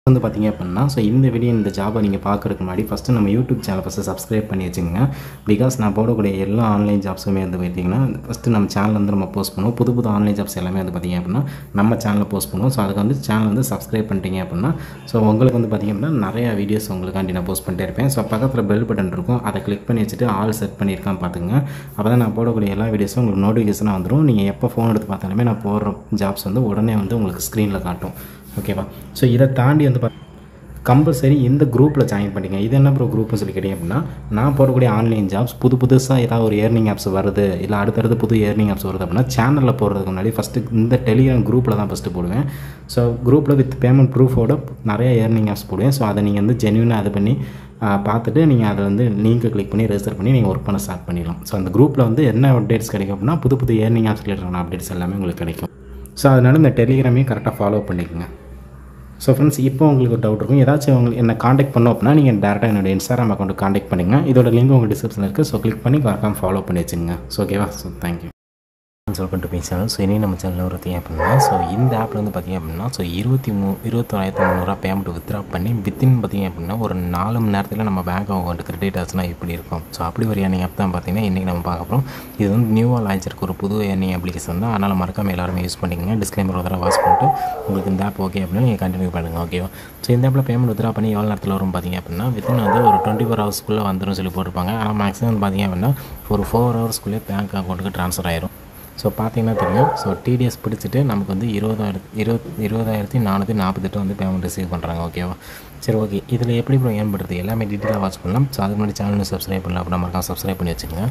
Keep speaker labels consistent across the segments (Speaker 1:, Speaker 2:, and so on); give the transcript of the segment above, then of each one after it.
Speaker 1: வந்து பார்த்தீங்க அப்படின்னா ஸோ இந்த வீடியோ இந்த ஜாபை நீங்கள் பார்க்குறதுக்கு முன்னாடி ஃபஸ்ட்டு நம்ம யூடியூப் சேனல் ஃபஸ்ட்டு சப்ஸ்கிரைப் பண்ணி வச்சுங்க பிகாஸ் நான் போடக்கூடிய எல்லா ஆன்லைன் ஜாப்ஸுமே வந்து பார்த்தீங்கன்னா ஃபஸ்ட்டு நம்ம சேனல் வந்து நம்ம போஸ்ட் பண்ணுவோம் புது புது ஆன்லைன் ஜாப்ஸ் எல்லாமே வந்து பார்த்தீங்க அப்படின்னா நம்ம சேனலில் போஸ்ட் பண்ணுவோம் ஸோ அதுக்கு வந்து சேனல் வந்து சப்ஸ்கிரைப் பண்ணிட்டீங்க அப்படின்னா ஸோ உங்களுக்கு வந்து பார்த்தீங்க அப்படின்னா நிறையா வீடியோஸ் உங்களுக்காண்டி நான் போஸ்ட் பண்ணிட்டே இருப்பேன் ஸோ பக்கத்தில் பெல் பட்டன் இருக்கும் அதை கிளிக் பண்ணி வச்சுட்டு ஆல் செட் பண்ணியிருக்கான்னு பார்த்துங்க அப்போ தான் நான் போடக்கூடிய எல்லா வீடியோஸும் உங்களுக்கு நோட்டிஃபிகேஷனாக வந்துடும் நீங்கள் எப்போ ஃபோன் எடுத்து பார்த்தாலுமே நான் போடுற ஜாப்ஸ் வந்து உடனே வந்து உங்களுக்கு ஸ்க்ரீனில் காட்டும் ஓகேவா ஸோ இதை தாண்டி வந்து பார்த்து கம்பல்சரி இந்த குரூப்பில் ஜாயின் பண்ணிங்க இது என்ன ப்ரோ குரூப்னு சொல்லி கேட்டிங்க அப்படின்னா நான் போடக்கூடிய ஆன்லைன் ஜாப்ஸ் புது புதுசாக ஏதாவது ஒரு ஏர்னிங் ஆப்ஸ் வருது இல்லை அடுத்தடுத்து புது ஏர்னிங் ஆப்ஸ் வருது அப்படின்னா சேனலில் போடுறதுக்கு முன்னாடி ஃபஸ்ட்டு இந்த டெலிகிராம் குரூப்பில் தான் ஃபஸ்ட்டு போடுவேன் ஸோ குரூப்பில் வித் பேமெண்ட் ப்ரூஃபோட நிறைய ஏர்னிங் ஆப்ஸ் போடுவேன் ஸோ அதை நீங்கள் வந்து ஜென்யூனாக இது பண்ணி ஆ, பார்த்துட்டு நீங்கள் அதை வந்து லிங்க்கை கிளிக் பண்ணி ரெஜிஸ்டர் பண்ணி நீங்கள் ஒர்க் பண்ண ஸ்டார்ட் பண்ணிடலாம் ஸோ அந்த குரூப்பில் வந்து என்ன அப்டேட்ஸ் கிடைக்கும் அப்படின்னா புது புது ஏர்னிங் ஆப்ஸ் ரிலேட்டடான அப்டேட்ஸ் எல்லாமே உங்களுக்கு கிடைக்கும் ஸோ அதனால இந்த டெலிகிராமையும் கரெக்டாக ஃபாலோ பண்ணிக்கோங்க ஸோ ஃப்ரெண்ட்ஸ் இப்போ உங்களுக்கு ஒரு டவுட் இருக்கும் ஏதாச்சும் உங்களுக்கு என்ன காண்டாக்ட் பண்ணோம் அப்படின்னா நீங்கள் டேரெக்டாக என்னோட இன்ஸ்டாகிராம் அக்கௌண்ட் காண்டாக்ட் பண்ணுங்கள் இதோட லிங்க் உங்கள் டிஸ்கிரிப்ஷனில் இருக்குது ஸோ கிளிக் பண்ணி கரெக்டாக ஃபாலோ பண்ணி வச்சுங்க ஸோ ஓகேவா so thank you welcome to channel so இனி நம்ம சேனலில் ஒரு பார்த்தீங்க அப்படின்னா ஸோ இந்த ஆப்பில் வந்து பார்த்தீங்க அப்படின்னா ஸோ இருபத்தி மூ இருபத்தொராயிரத்தி முந்நூறுரூவா பேமெண்ட் வித்ரா பண்ணி வித்தின் பார்த்தீங்க அப்படின்னா ஒரு நாலு மணி நேரத்தில் நம்ம பேங்க் அக்கௌண்ட் கிரெடிட் ஆச்சுன்னா எப்படி இருக்கும் ஸோ அப்படி ஒரு எண்ணெய் ஆப் தான் பார்த்தீங்கன்னா இன்றைக்கி நம்ம பார்க்க போகிறோம் இது வந்து நியூவாக லான்ச் இருக்க ஒரு புது எண்ணெய் அப்ளிகேஷன் தான் அதனால் மறக்காமல் எல்லாருமே யூஸ் பண்ணிக்கங்க டிஸ்க்ளைமர் ஒரு தடவை வாட்ச் பண்ணிட்டு உங்களுக்கு இந்த ஆப் ஓகே அப்படின்னா நீங்கள் கண்டினியூ பண்ணுங்கள் ஓகேவா ஸோ இந்த ஆப்பில் பேமெண்ட் வித்ரா பண்ணி எவ்வளோ நேரத்தில் வரும் பார்த்தீங்க அப்படின்னா வித்தின் வந்து ஒரு டுவெண்ட்டி ஃபோர் ஹவர்ஸ்க்குள்ளே வந்துடும் சொல்லி போட்டிருப்பாங்க ஆனால் மேக்ஸிமம் பார்த்தீங்க அப்படின்னா ஒரு ஃபோர் ஹவர்ஸ்க்குள்ளே பேங்க் அக்கௌண்ட்டுக்கு ட்ரான்ஸ்ஃபர் ஆயிரும் ஸோ பார்த்தீங்கன்னா தெரியும் ஸோ டிடிஎஸ் பிடிச்சிட்டு நமக்கு வந்து இருபதாயிரத்தி இருபத் இருபதாயிரத்தி நானூற்றி நாற்பத்தெட்டு வந்து பேமெண்ட் ரிசீவ் பண்ணுறாங்க ஓகேவா சரி ஓகே இதில் எப்படி ப்ரோ ஏன் பண்ணுறது எல்லாமே டீட்டெயிலாக வாட்ச் பண்ணலாம் ஸோ அதுக்கு முன்னாடி சேனல் சப்ஸ்கிரைப் பண்ணலாம் அப்படின்னா மறக்காம சப்ஸ்கிரைப் பண்ணி வச்சுக்கோங்க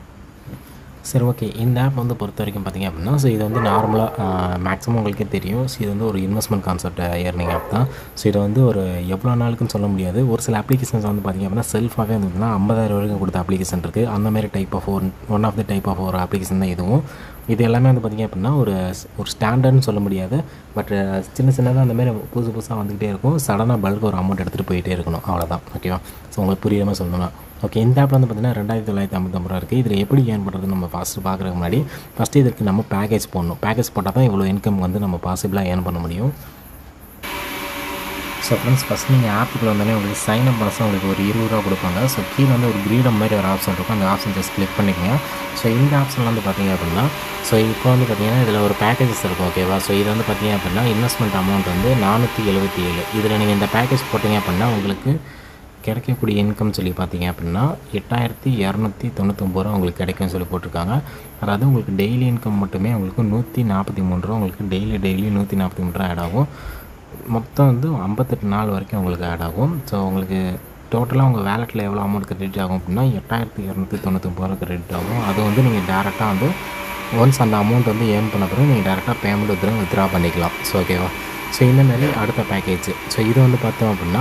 Speaker 1: சரி ஓகே இந்த ஆப் வந்து பொறுத்த வரைக்கும் பார்த்தீங்க அப்படின்னா ஸோ இது வந்து நார்மலாக மேக்ஸிமம் உங்களுக்கே தெரியும் ஸோ இது வந்து ஒரு இன்வெஸ்ட்மெண்ட் கான்செப்ட் ஏர்னிங் ஆப் தான் ஸோ இது வந்து ஒரு எவ்வளோ நாளுக்குன்னு சொல்ல முடியாது ஒரு சில அப்ளிகேஷன்ஸ் வந்து பார்த்தீங்க அப்படின்னா செல்ஃபாகவே வந்து பார்த்தீங்கன்னா ஐம்பதாயிரம் வரைக்கும் கொடுத்த அப்ளிகேஷன் இருக்குது அந்த மாதிரி டைப் ஆஃப் ஒரு one of the type of ஒரு அப்ளிகேஷன் தான் இதுவும் இது எல்லாமே வந்து பார்த்திங்க அப்படின்னா ஒரு ஒரு ஸ்டாண்டர்ட்னு சொல்ல முடியாது பட் சின்ன சின்னதாக அந்த மாதிரி புதுசு புதுசாக வந்துக்கிட்டே இருக்கும் சடனாக பல்க் ஒரு அமௌண்ட் எடுத்துகிட்டு போயிட்டே இருக்கணும் அவ்வளோதான் ஓகேவா ஸோ உங்களுக்கு புரியாம சொல்லணும்னா ஓகே இந்த ஆப்பில் வந்து பார்த்தீங்கன்னா ரெண்டாயிரத்தி தொள்ளாயிரத்தி ஐம்பத்தொம்பது ரூபா இருக்குது இதில் எப்படி ஏர்ன் பண்ணுறது நம்ம ஃபஸ்ட்டு பார்க்குறதுக்கு முன்னாடி ஃபஸ்ட்டு இதுக்கு நம்ம பேக்கேஜ் போடணும் பேக்கேஜ் போட்டால் தான் இவ்வளோ இன்கம் வந்து நம்ம பாசிபிளாக ஏர்ன் பண்ண முடியும் ஸோ ஃப்ரெண்ட்ஸ் ஃபஸ்ட் நீங்கள் ஆப்புக்குள்ள வந்தோடனே உங்களுக்கு சைன் அப் பண்ண உங்களுக்கு ஒரு இருபது ரூபா கொடுப்பாங்க ஸோ கீழே வந்து ஒரு கிரீடம் மாதிரி ஒரு ஆப்ஷன் இருக்கும் அந்த ஆப்ஷன் ஜஸ்ட் கிளிக் பண்ணிக்கங்க ஸோ இந்த ஆப்ஷனில் வந்து பார்த்தீங்க அப்படின்னா ஸோ இப்போ வந்து பார்த்தீங்கன்னா இதில் ஒரு பேக்கேஜஸ் இருக்கும் ஓகேவா ஸோ இது வந்து பார்த்தீங்க அப்படின்னா இன்வெஸ்ட்மெண்ட் அமௌண்ட் வந்து நானூற்றி எழுபத்தி ஏழு இதில் நீங்கள் இந்த பேக்கேஜ் போட்டிங்க அப்படின்னா உங்களுக்கு கிடைக்கக்கூடிய இன்கம் சொல்லி பார்த்தீங்க அப்படின்னா எட்டாயிரத்தி இரநூத்தி தொண்ணூத்தொம்பது ரூபா உங்களுக்கு கிடைக்கும்னு சொல்லி போட்டிருக்காங்க அதாவது உங்களுக்கு டெய்லி இன்கம் மட்டுமே உங்களுக்கு நூற்றி நாற்பத்தி மூணு ரூபா உங்களுக்கு டெய்லி டெய்லி நூற்றி நாற்பத்தி மூணு ரூபா ஆட் ஆகும் மொத்தம் வந்து ஐம்பத்தெட்டு நாள் வரைக்கும் உங்களுக்கு ஆட் ஆகும் ஸோ உங்களுக்கு டோட்டலாக உங்கள் வேலெட்டில் எவ்வளோ அமௌண்ட் கிரெடிட் ஆகும் அப்படின்னா எட்டாயிரத்தி இரநூத்தி தொண்ணூத்தொம்பது ரூபா கிரெடிட் ஆகும் அது வந்து நீங்கள் டேரெக்டாக வந்து ஒன்ஸ் அந்த அமௌண்ட் வந்து ஏர்ன் பண்ண பிறகு நீங்கள் டேரெக்டாக பேமெண்ட் வித்ரா வித்ரா பண்ணிக்கலாம் ஸோ ஓகேவா ஸோ இந்த மாதிரி அடுத்த பேக்கேஜ் ஸோ இது வந்து பார்த்தோம் அப்படின்னா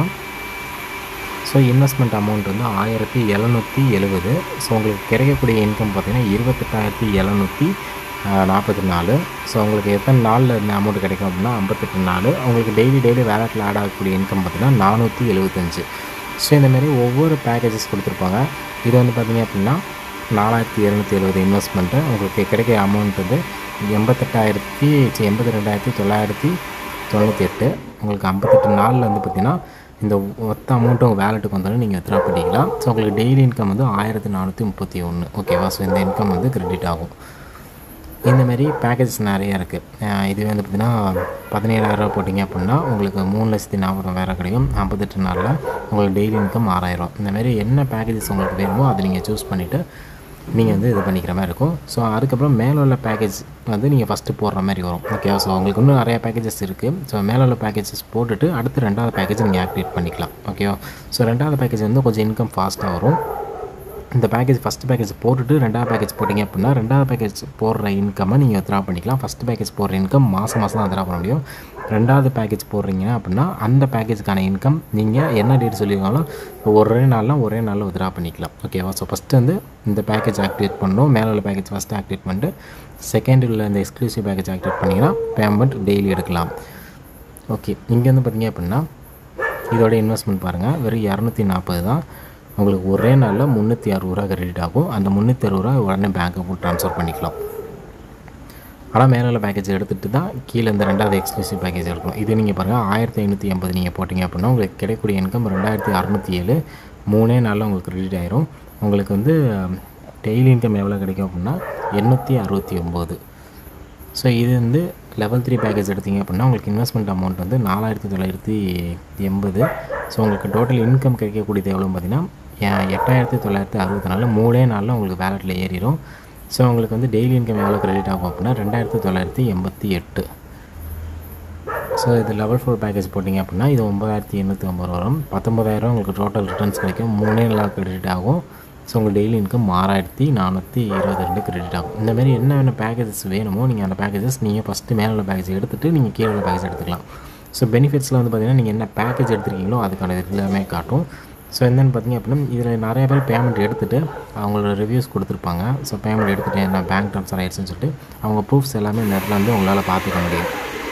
Speaker 1: ஸோ இன்வெஸ்ட்மெண்ட் அமௌண்ட் வந்து ஆயிரத்தி எழுநூற்றி எழுபது ஸோ உங்களுக்கு கிடைக்கக்கூடிய இன்கம் பார்த்தீங்கன்னா இருபத்தெட்டாயிரத்தி எழுநூற்றி நாற்பத்தி நாலு ஸோ உங்களுக்கு எத்தனை நாளில் இந்த அமௌண்ட் கிடைக்கும் அப்படின்னா ஐம்பத்தெட்டு நாள் உங்களுக்கு டெய்லி டெய்லி வேலட்டில் ஆட் ஆகக்கூடிய இன்கம் பார்த்தீங்கன்னா நானூற்றி எழுபத்தஞ்சு ஸோ இந்த மாதிரி ஒவ்வொரு பேக்கேஜஸ் கொடுத்துருப்பாங்க இது வந்து பார்த்தீங்க அப்படின்னா நாலாயிரத்தி எழுநூற்றி எழுபது இன்வெஸ்ட்மெண்ட்டு உங்களுக்கு கிடைக்கிற அமௌண்ட் வந்து எண்பத்தெட்டாயிரத்தி சி எண்பத்தி ரெண்டாயிரத்தி தொள்ளாயிரத்தி தொண்ணூற்றி எட்டு உங்களுக்கு ஐம்பத்தெட்டு நாளில் வந்து பார்த்திங்கன்னா இந்த மொத்த அமௌண்ட்டு உங்கள் வேலெட்டுக்கு வந்தாலும் நீங்கள் வித்ரா பண்ணிக்கலாம் ஸோ உங்களுக்கு டெய்லி இன்கம் வந்து ஆயிரத்தி நானூற்றி முப்பத்தி ஒன்று ஓகேவா ஸோ இந்த இன்கம் வந்து கிரெடிட் ஆகும் இந்த மாதிரி பேக்கேஜஸ் நிறைய இருக்குது இதுவே வந்து பார்த்திங்கன்னா பதினேழாயிரரூவா போட்டிங்க அப்படின்னா உங்களுக்கு மூணு லட்சத்தி நாற்பதாயிரம் கிடைக்கும் ஐம்பத்தெட்டு நாளில் உங்களுக்கு டெய்லி இன்கம் ஆறாயிரம் இந்த மாதிரி என்ன பேக்கேஜஸ் உங்களுக்கு வேணுமோ அதை நீங்கள் சூஸ் பண்ணிவிட்டு நீங்கள் வந்து இது பண்ணிக்கிற மாதிரி இருக்கும் ஸோ அதுக்கப்புறம் மேலே உள்ள பேக்கேஜ் வந்து நீங்கள் ஃபஸ்ட்டு போடுற மாதிரி வரும் ஓகேவா ஸோ உங்களுக்கு இன்னும் நிறைய பேக்கேஜஸ் இருக்குது ஸோ மேலே உள்ள பேக்கேஜஸ் போட்டுட்டு அடுத்து ரெண்டாவது பேக்கேஜ் நீங்கள் ஆக்டிவேட் பண்ணிக்கலாம் ஓகேவா ஸோ ரெண்டாவது பேக்கேஜ் வந்து கொஞ்சம் இன்கம் ஃபாஸ்ட்டாக வரும் இந்த பேக்கேஜ் ஃபஸ்ட் பேக்கேஜ் போட்டுட்டு ரெண்டாவது பேக்கேஜ் போட்டிங்க அப்படின்னா ரெண்டாவது பேக்கேஜ் போடுற இன்கம்மை நீங்கள் வித்ரா பண்ணிக்கலாம் ஃபஸ்ட் பேக்கேஜ் போடுற இன்கம் மாதம் மாதம் தான் வித்ரா பண்ண முடியும் ரெண்டாவது பேக்கேஜ் போடுறீங்க அப்படின்னா அந்த பேக்கேஜுக்கான இன்கம் நீங்கள் என்ன டேட் சொல்லியிருக்காலும் ஒரே நாளில் ஒரே நாளில் வித்ரா பண்ணிக்கலாம் ஓகேவா ஸோ ஃபஸ்ட்டு வந்து இந்த பேக்கேஜ் ஆக்டிவேட் பண்ணணும் மேலே உள்ள பேக்கேஜ் ஃபஸ்ட்டு ஆக்டிவேட் பண்ணிட்டு செகண்ட் உள்ள இந்த எக்ஸ்க்ளூசிவ் பேக்கேஜ் ஆக்டிவேட் பண்ணிங்கன்னா பேமெண்ட் டெய்லி எடுக்கலாம் ஓகே இங்கே வந்து பார்த்தீங்க அப்படின்னா இதோட இன்வெஸ்ட்மெண்ட் பாருங்கள் வெறும் இரநூத்தி நாற்பது தான் உங்களுக்கு ஒரே நாளில் முந்நூற்றி அறுபது ரூபா கிரெடிட் ஆகும் அந்த முந்நூற்றி அறுபது ரூபா உடனே பேங்க் அக்கௌண்ட் ட்ரான்ஸ்ஃபர் பண்ணிக்கலாம் ஆனால் மேலே உள்ள பேக்கேஜ் எடுத்துகிட்டு தான் கீழே இந்த ரெண்டாவது எக்ஸ்க்ளூசிவ் பேக்கேஜ் எடுக்கணும் இது நீங்கள் பாருங்கள் ஆயிரத்தி ஐநூற்றி எண்பது நீங்கள் போட்டிங்க அப்படின்னா உங்களுக்கு கிடைக்கக்கூடிய இன்கம் ரெண்டாயிரத்தி அறநூற்றி ஏழு மூணே நாளில் உங்களுக்கு கிரெடிட் ஆயிரும் உங்களுக்கு வந்து டெய்லி இன்கம் எவ்வளோ கிடைக்கும் அப்படின்னா எண்ணூற்றி அறுபத்தி ஒம்பது ஸோ இது வந்து லெவல் த்ரீ பேக்கேஜ் எடுத்தீங்க அப்படின்னா உங்களுக்கு இன்வெஸ்ட்மெண்ட் அமௌண்ட் வந்து நாலாயிரத்தி தொள்ளாயிரத்தி எண்பது ஸோ உங்களுக்கு டோட்டல் இன்கம் கிடைக்கக்கூடியது எவ்வளோன்னு பார்த்தீங்கன்னா எ- எட்டாயிரத்தி தொள்ளாயிரத்தி அறுபத்தி நாலு மூணே நாளில் உங்களுக்கு வேலெட்டில் ஏறிடும் ஸோ உங்களுக்கு வந்து டெய்லி இன்கம் எவ்வளோ கிரெடிட் ஆகும் அப்படின்னா ரெண்டாயிரத்தி தொள்ளாயிரத்தி எண்பத்தி எட்டு ஸோ இது லெவல் ஃபோர் பேக்கேஜ் போட்டிங்க அப்படின்னா இது ஒம்பதாயிரத்தி எண்ணூற்றி ஐம்பது வரும் பத்தொம்பதாயிரம் உங்களுக்கு டோட்டல் ரிட்டர்ன்ஸ் கிடைக்கும் மூணே நாள் கிரெடிட் ஆகும் ஸோ உங்கள் டெய்லி இன்கம் ஆறாயிரத்தி நானூற்றி இருபது ரெண்டு கிரெடிட் ஆகும் இந்த மாதிரி என்னென்ன பேக்கேஜஸ் வேணுமோ நீங்கள் அந்த பேக்கேஜஸ் நீங்கள் ஃபஸ்ட்டு மேலே உள்ள பேக்கேஜ் எடுத்துகிட்டு நீங்கள் கீழே உள்ள பேக்கேஜ் எடுத்துக்கலாம் ஸோ பெனிஃபிட்ஸில் வந்து பார்த்தீங்கன்னா நீங்கள் என்ன பேக்கேஜ் எடுத்திருக்கீங்களோ அதுக்கான இது எல்லாமே காட்டும் ஸோ என்னென்னு பார்த்தீங்க அப்படின்னா இதில் நிறைய பேர் பேமெண்ட் எடுத்துகிட்டு அவங்களோட ரிவ்யூஸ் கொடுத்துருப்பாங்க ஸோ பேமெண்ட் எடுத்துகிட்டு என்ன பேங்க் ட்ரான்ஸ்ஃபர் ஆயிடுச்சுன்னு சொல்லிட்டு அவங்க ப்ரூஃப்ஸ் எல்லாமே இந்த இடத்துல வந்து உங்களால் பார்த்துக்க முடியும்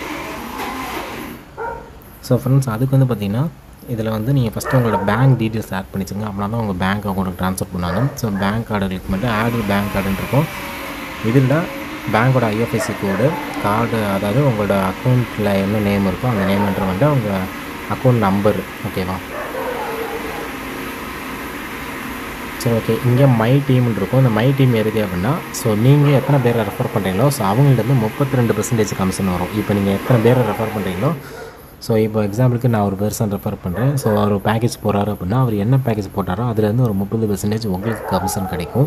Speaker 1: ஸோ ஃப்ரெண்ட்ஸ் அதுக்கு வந்து பார்த்தீங்கன்னா இதில் வந்து நீங்கள் ஃபஸ்ட்டு உங்களோட பேங்க் டீட்டெயில்ஸ் ஆட் பண்ணிச்சுங்க அப்படின்னா தான் உங்கள் பேங்க் அக்கௌண்ட்டுக்கு ட்ரான்ஸ்ஃபர் பண்ணுவாங்க ஸோ பேங்க் கார்டு கிளிக் பண்ணிட்டு ஆட் பேங்க் கார்டுன்னு இருக்கும் இதில் பேங்க்கோட ஐஎஃப்எஸ்சி கோடு கார்டு அதாவது உங்களோட அக்கௌண்ட்டில் என்ன நேம் இருக்கோ அந்த நேம் என்ற வந்து அவங்க அக்கௌண்ட் நம்பர் ஓகேவா சரி ஓகே இங்கே மை டீம்னு இருக்கும் இந்த மை டீம் எதுக்கு அப்படின்னா ஸோ நீங்கள் எத்தனை பேரை ரெஃபர் பண்ணுறீங்களோ ஸோ அவங்கள்ட்ட வந்து முப்பத்தி ரெண்டு பர்சன்டேஜ் கமிஷன் வரும் இப்போ நீங்கள் எத்தனை பேரை ரெஃபர் பண்ணுறீங்களோ ஸோ இப்போ எக்ஸாம்பிளுக்கு நான் ஒரு பர்சன் ரெஃபர் பண்ணுறேன் ஸோ அவர் பேக்கேஜ் போகிறாரு அப்படின்னா அவர் என்ன பேக்கேஜ் போட்டாரோ அதுலேருந்து ஒரு முப்பது பர்சன்டேஜ் உங்களுக்கு கமிஷன் கிடைக்கும்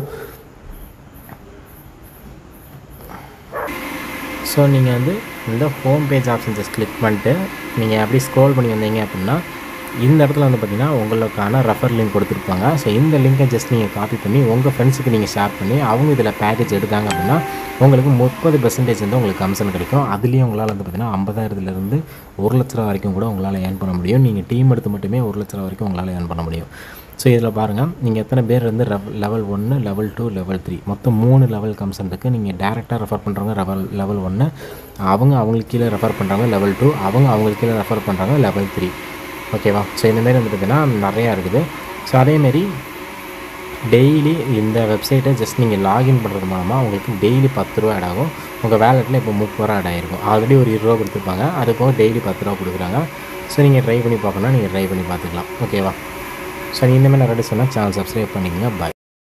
Speaker 1: ஸோ நீங்கள் வந்து இந்த home page option just click பண்ணிட்டு நீங்கள் அப்படி ஸ்க்ரோல் பண்ணி வந்தீங்க அப்படின்னா இந்த இடத்துல வந்து பார்த்தீங்கன்னா உங்களுக்கான ரெஃபர் லிங்க் கொடுத்துருப்பாங்க ஸோ இந்த லிங்கை ஜஸ்ட் நீங்கள் காப்பி பண்ணி உங்கள் ஃப்ரெண்ட்ஸுக்கு நீங்கள் ஷேர் பண்ணி அவங்க இதில் பேக்கேஜ் எடுத்தாங்க அப்படின்னா உங்களுக்கு முப்பது பெர்சன்டேஜ் வந்து உங்களுக்கு கமிஷன் கிடைக்கும் அதுலேயும் உங்களால் வந்து பார்த்தீங்கன்னா ஐம்பதாயிரத்துலேருந்து ஒரு லட்ச ரூபா வரைக்கும் கூட உங்களால் ஏர்ன் பண்ண முடியும் நீங்கள் டீம் எடுத்து மட்டுமே ஒரு லட்ச ரூபா வரைக்கும் உங்களால் ஏர்ன் பண்ண முடியும் ஸோ இதில் பாருங்கள் நீங்கள் எத்தனை பேர் வந்து லெவல் ஒன்று லெவல் டூ லெவல் த்ரீ மொத்தம் மூணு லெவல் கம்சன் இருக்குது நீங்கள் டேரெக்டாக ரெஃபர் பண்ணுறவங்க லெவல் லெவல் ஒன்று அவங்க அவங்களுக்கு கீழே ரெஃபர் பண்ணுறாங்க லெவல் டூ அவங்க அவங்களுக்கு கீழே ரெஃபர் பண்ணுறாங்க லெவல் த்ரீ ஓகேவா ஸோ இந்தமாரி வந்து பார்த்தீங்கன்னா நிறையா இருக்குது ஸோ அதேமாரி டெய்லி இந்த வெப்சைட்டை ஜஸ்ட் நீங்கள் லாகின் பண்ணுறது மூலமாக உங்களுக்கு டெய்லி பத்து ரூபா ஆட் ஆகும் உங்கள் வேலெட்டில் இப்போ முப்பது ரூபா ஆட் ஆகிருக்கும் ஆல்ரெடி ஒரு இருபது ரூபா கொடுத்துருப்பாங்க அது போக டெய்லி பத்து ரூபா கொடுக்குறாங்க ஸோ நீங்கள் ட்ரை பண்ணி பார்க்கணுன்னா நீங்கள் ட்ரை பண்ணி பார்த்துக்கலாம் ஓகேவா ஸோ இந்த மாதிரி நிறைய சொன்னால் சேனல் சப்ஸ்கிரைப் பண்ணிக்கங்க பாய்